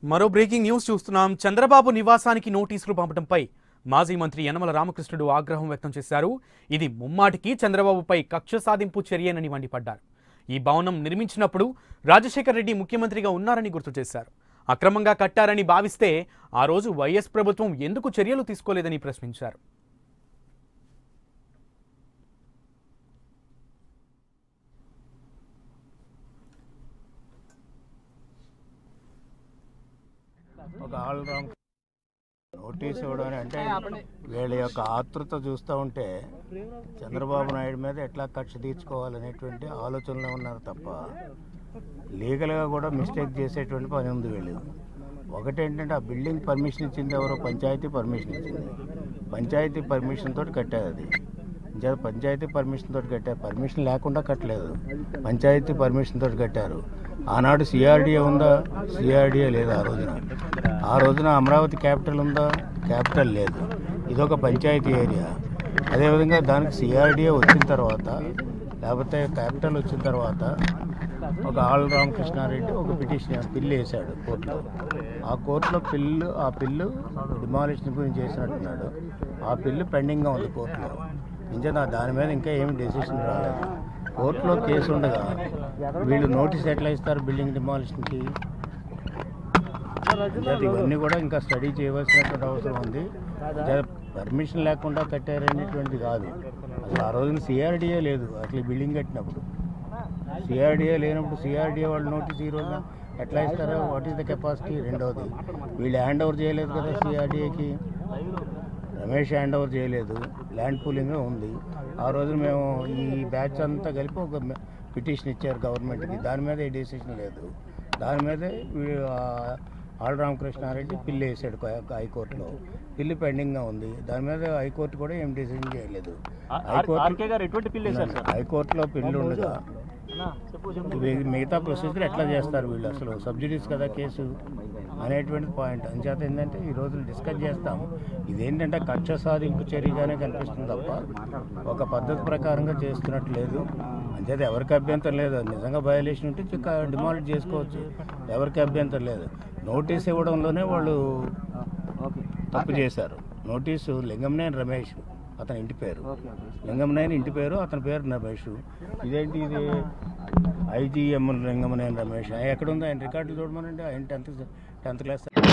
మరో breaking news చూస్తున్నాం చంద్రబాబు నివాసానికి నోటీసులు పంపడంపై మాజీ మంత్రి యనమల రామకృష్ణుడు ఆగ్రహం వ్యక్తం చేశారు ఇది ముమ్మాటికి చంద్రబాబుపై కక్ష సాధింపు చర్యనని మండిపడ్డారు ఈ భవనం నిర్మించినప్పుడు రాజశేఖర్ రెడ్డి ముఖ్యమంత్రిగా ఉన్నారని గుర్తు చేశారు అక్రమంగా కట్టారని భావిస్తే ఆ రోజు వైఎస్ ప్రభుత్వం ఎందుకు చర్యలు తీసుకోలేదని ప్రశ్నించారు ఒక ఆల్రౌండ్ నోటీస్ ఇవ్వడం అని అంటే వీళ్ళ యొక్క ఆతృత చూస్తూ ఉంటే చంద్రబాబు నాయుడు మీద ఎట్లా కక్ష తీర్చుకోవాలనేటువంటి ఆలోచనలో ఉన్నారు తప్ప లీగల్గా కూడా మిస్టేక్ చేసేటువంటి పని ఉంది వీళ్ళు ఒకటేంటంటే ఆ బిల్డింగ్ పర్మిషన్ ఇచ్చింది ఎవరో పంచాయతీ పర్మిషన్ ఇచ్చింది పంచాయతీ పర్మిషన్ తోటి కట్టారు అది నిజాలు పంచాయతీ పర్మిషన్ తోటి కట్టారు పర్మిషన్ లేకుండా కట్టలేదు పంచాయతీ పర్మిషన్ తోటి కట్టారు ఆనాడు సిఆర్డిఏ ఉందా సిఆర్డిఏ లేదు ఆ రోజున ఆ రోజున అమరావతి క్యాపిటల్ ఉందా క్యాపిటల్ లేదు ఇదొక పంచాయతీ ఏరియా అదేవిధంగా దానికి సిఆర్డిఏ వచ్చిన తర్వాత లేకపోతే క్యాపిటల్ వచ్చిన తర్వాత ఒక ఆల్ రామకృష్ణారెడ్డి ఒక పిటిషన్ పిల్లు వేశాడు కోర్టులో ఆ కోర్టులో పిల్లు ఆ పిల్లు డిమాలిషన్ గురించి చేసినట్టున్నాడు ఆ పిల్లు పెండింగ్గా ఉంది కోర్టులో ఇంకా నా దాని మీద ఇంకా ఏమి డెసిషన్ రాలేదు కోర్టులో కేసు ఉండగా వీళ్ళు నోటీస్ ఎట్లా ఇస్తారు బిల్డింగ్ డిమాలిషన్కి ఇంకా ఇవన్నీ కూడా ఇంకా స్టడీ చేయవలసినటువంటి అవసరం ఉంది పర్మిషన్ లేకుండా కట్టారనేటువంటిది కాదు అసలు ఆ రోజున సిఆర్డిఏ లేదు అసలు ఈ బిల్డింగ్ కట్టినప్పుడు సిఆర్డిఏ లేనప్పుడు సిఆర్డిఏ వాళ్ళు నోటీస్ ఈ రోజు ఎట్లా ఇస్తారో వాట్ ఈస్ ద కెపాసిటీ రెండవది వీళ్ళు హ్యాండ్ ఓవర్ చేయలేదు కదా సిఆర్డిఏకి రమేష్ హ్యాండ్ ఓవర్ చేయలేదు ల్యాండ్ పూలింగ్ ఉంది ఆ రోజు మేము ఈ బ్యాచ్ అంతా కలిపి ఒక పిటిషన్ ఇచ్చారు గవర్నమెంట్కి దాని మీద ఏ డెసిషన్ లేదు దాని మీదే వీ- ఆ ఆల్ రామకృష్ణారెడ్డి పిల్లు వేసాడు హైకోర్టులో పిల్లు పెండింగ్గా ఉంది దాని మీద హైకోర్టు కూడా ఏం డెసిషన్ చేయలేదు ఆర్కే గారు ఎటువంటి పిల్లు వేశారు సార్ హైకోర్టులో పిల్లు ఉండగా ఇవి మిగతా ప్రొసీజర్ ఎట్లా చేస్తారు వీళ్ళు అసలు సబ్సిడీస్ కదా కేసు అనేటువంటి పాయింట్ అంచేత ఏంటంటే ఈ రోజు డిస్కస్ చేస్తాం ఇదేంటంటే కక్ష సాధింపు చర్యగానే కనిపిస్తుంది తప్ప ఒక పద్ధతి ప్రకారంగా చేస్తున్నట్టు లేదు అంచేత ఎవరికి అభ్యంతరం లేదు నిజంగా బయలేషన్ ఉంటే డిమాలిట్ చేసుకోవచ్చు ఎవరికి అభ్యంతరం లేదు నోటీస్ ఇవ్వడంలోనే వాళ్ళు తప్పు చేశారు నోటీసు లింగంనేని రమేష్ అతని ఇంటి పేరు లింగంనేని ఇంటి పేరు అతని పేరు రమేష్ ఇదేంటి ఇది ఐజీఎం లింగంనేని రమేష్ ఎక్కడ ఉందో ఆయన రికార్డులు చూడమనండి ఆయన టెన్త్ టెన్త్ క్లాస్